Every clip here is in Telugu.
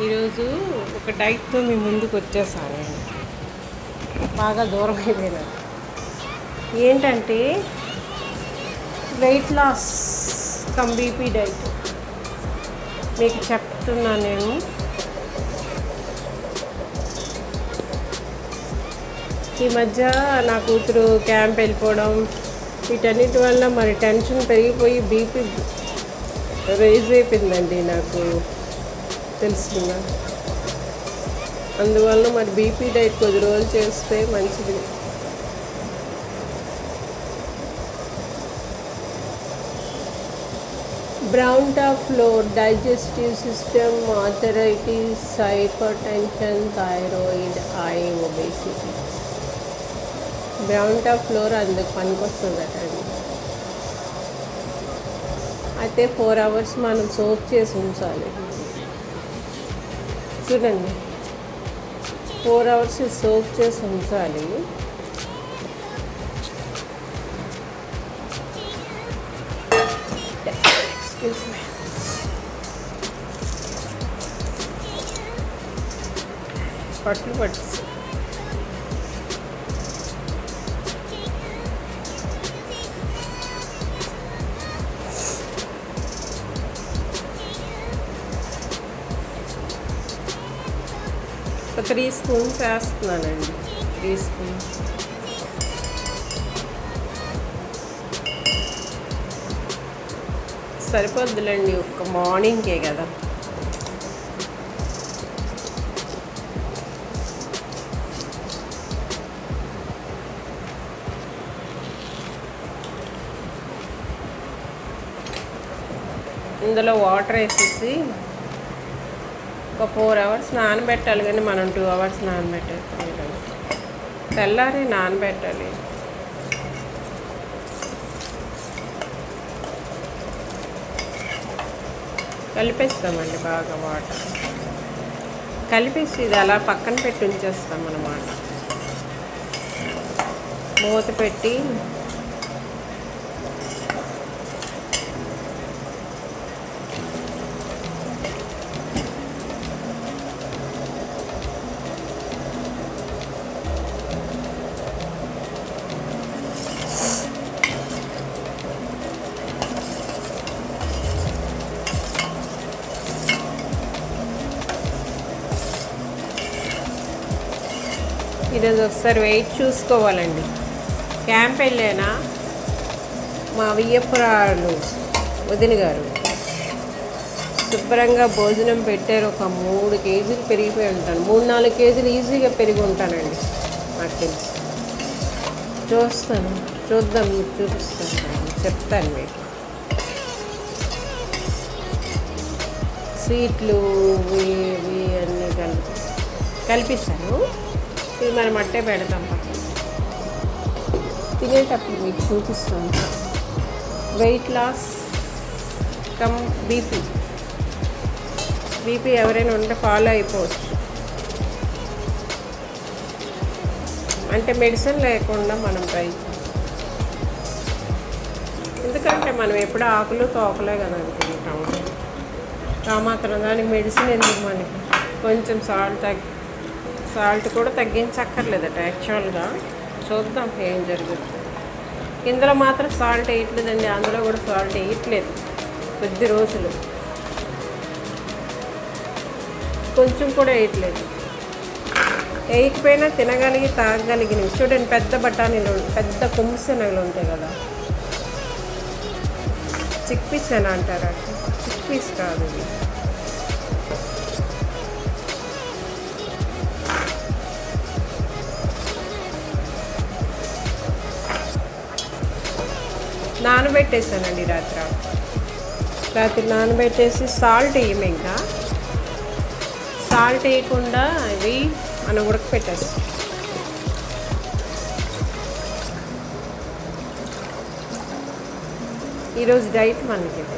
ఈరోజు ఒక డైట్తో మీ ముందుకు వచ్చేసాను నేను బాగా దూరం అయిపోయినా ఏంటంటే weight loss cum BP diet మీకు చెప్తున్నాను నేను ఈ మధ్య నా కూతురు క్యాంప్ వెళ్ళిపోవడం వీటన్నిటి వల్ల మరి టెన్షన్ పెరిగిపోయి బీపీ రైజ్ అయిపోయిందండి నాకు తెలుస్తుందా అందువల్ల మరి బీపీ డైట్ కొద్ది రోజులు చేస్తే మంచిది brown top flour digestive system arthritis hypertension thyroid ఐ ఒబేసిటీ బ్రౌన్ టాప్ ఫ్లోర్ అందుకు పనికొస్తుందట అండి అయితే ఫోర్ అవర్స్ మనం సోప్ చేసి ఉంచాలి చూడండి ఫోర్ అవర్స్ సోప్ చేసి ఉంచాలి Excuse me. పట్లు పట్టు ఒక త్రీ స్పూన్స్ వేస్తున్నానండి త్రీ స్పూన్స్ సరిపోద్దులేండి ఒక్క మార్నింగ్కే కదా ఇందులో వాటర్ వేసేసి ఒక ఫోర్ అవర్స్ నానబెట్టాలి కానీ మనం టూ అవర్స్ నానబెట్టాలి తెల్లారి నానబెట్టాలి కలిపేస్తామండి బాగా వాటర్ కలిపేసి ఇది అలా పక్కన పెట్టి ఉంచేస్తాం అన్నమాట మూత పెట్టి ఈరోజు ఒకసారి వెయిట్ చూసుకోవాలండి క్యాంప్ వెళ్ళానా మా వియ్యపురాలు వదిన గారు శుభ్రంగా భోజనం పెట్టారు ఒక మూడు కేజీలు పెరిగిపోయి ఉంటాను మూడు నాలుగు కేజీలు ఈజీగా పెరిగి ఉంటానండి నాకు తెలిసి చూస్తాను చూద్దాం మీకు చూపిస్తాను చెప్తాను మీకు స్వీట్లు ఇవి ఇవి అన్నీ కలిపి కలిపిస్తాను ఇది మనం అట్టే పెడతాం పక్కన తినేటప్పుడు మీకు చూపిస్తాను weight loss cum BP BP ఎవరైనా ఉంటే ఫాలో అయిపోవచ్చు అంటే మెడిసిన్ లేకుండా మనం ట్రై ఎందుకంటే మనం ఎప్పుడు ఆకులు తోకలే కదా అనుకుంటాం ఆ మాత్రం దానికి మెడిసిన్ ఎందుకు మనకి కొంచెం సాల్ట్ తగ్గి సాల్ట్ కూడా తగ్గించక్కర్లేదట యాక్చువల్గా చూద్దాం ఏం జరుగుతుంది ఇందులో మాత్రం సాల్ట్ వేయట్లేదండి అందులో కూడా సాల్ట్ వేయట్లేదు కొద్ది రోజులు కొంచెం కూడా వేయట్లేదు వేయకపోయినా తినగలిగి తాగగలిగినవి చూడండి పెద్ద బఠానీలు పెద్ద కొమ్ము శనగలు ఉంటాయి కదా చిక్ పీస్ అని అంటారా చిక్ పీస్ కాదు ఇది నానబెట్టేసానండి రాత్రి రాత్రి నానబెట్టేసి సాల్ట్ వేయము ఇంకా సాల్ట్ వేయకుండా ఇవి మనం ఉడకపెట్టేస్తాం ఈరోజు డైట్ మనకి ఇది.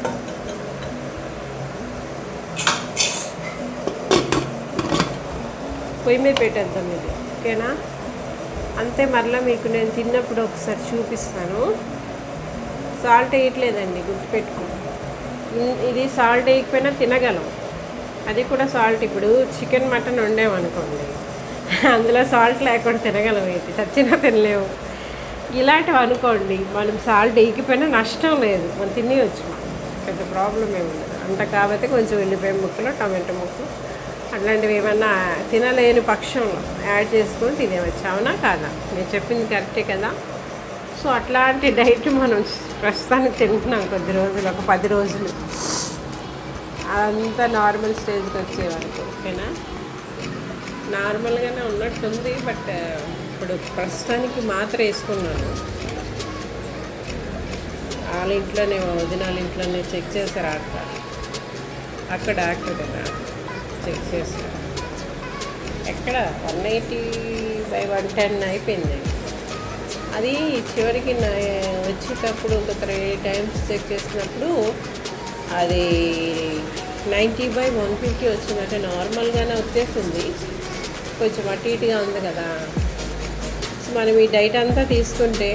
పొయ్యి మీద పెట్టేద్దాం ఇది ఓకేనా అంతే మరలా మీకు నేను తిన్నప్పుడు ఒకసారి చూపిస్తాను సాల్ట్ వేయట్లేదండి గుర్తుపెట్టుకో ఇన్- ఇది సాల్ట్ వేయకపోయినా తినగలం అది కూడా సాల్ట్ ఇప్పుడు చికెన్ మటన్ వండామనుకోండి అందులో సాల్ట్ లేకుండా తినగలం ఏంటి చచ్చినా తినలేము ఇలాంటివి అనుకోండి మనం సాల్ట్ వేయకపోయినా నష్టం లేదు మనం తినేయచ్చు మనం పెద్ద ప్రాబ్లం ఏమి ఉండదు అంత కాబట్టి కొంచెం ఉల్లిపాయ ముక్కలు టమాటో ముక్కలు అట్లాంటివి ఏమన్నా తినలేని పక్షంలో యాడ్ చేసుకొని తినేవచ్చు అవునా కాదా నేను చెప్పింది కరెక్టే కదా సో అట్లాంటి డైట్ మనం ప్రస్తుతానికి తింటున్నాం కొద్ది రోజులు ఒక పది రోజులు అదంతా నార్మల్ స్టేజ్కి వచ్చే వరకు ఓకేనా నార్మల్గానే ఉన్నట్టుంది బట్ ఇప్పుడు ప్రస్తుతానికి మాత్ర వేసుకున్నాను వాళ్ళ ఇంట్లోనే మా వదిన వాళ్ళ ఇంట్లోనే చెక్ చేశారు అక్కడ అక్కడ డాక్టర్ కదా చెక్ చేశారు ఎక్కడ one eighty by one ten అయిపోయింది అది చివరికి నా వచ్చేటప్పుడు ఒక త్రీ టైమ్స్ చెక్ చేసినప్పుడు అది నైంటీ బై వన్ ఫిఫ్టీ వచ్చిందంటే నార్మల్గానే వచ్చేసింది కొంచెం అటు ఇటుగా ఉంది కదా సో మనం ఈ డైట్ అంతా తీసుకుంటే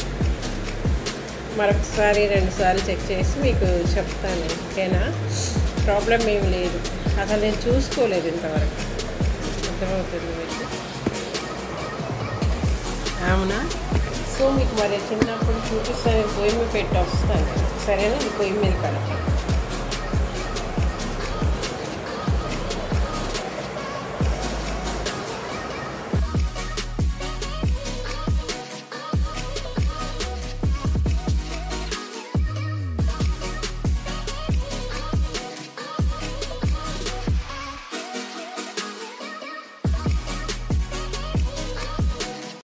మరొకసారి రెండుసార్లు చెక్ చేసి మీకు చెప్తాను ఓకేనా ప్రాబ్లం ఏం లేదు అసలు నేను చూసుకోలేదు ఇంతవరకు అర్థమవుతుంది మీకు అవునా సో మీకు మరి చిన్నప్పుడు చూపిస్తాను పొయ్యి మీద పెట్టి వస్తాను సరేనా ఇది పొయ్యి మీద కడతాను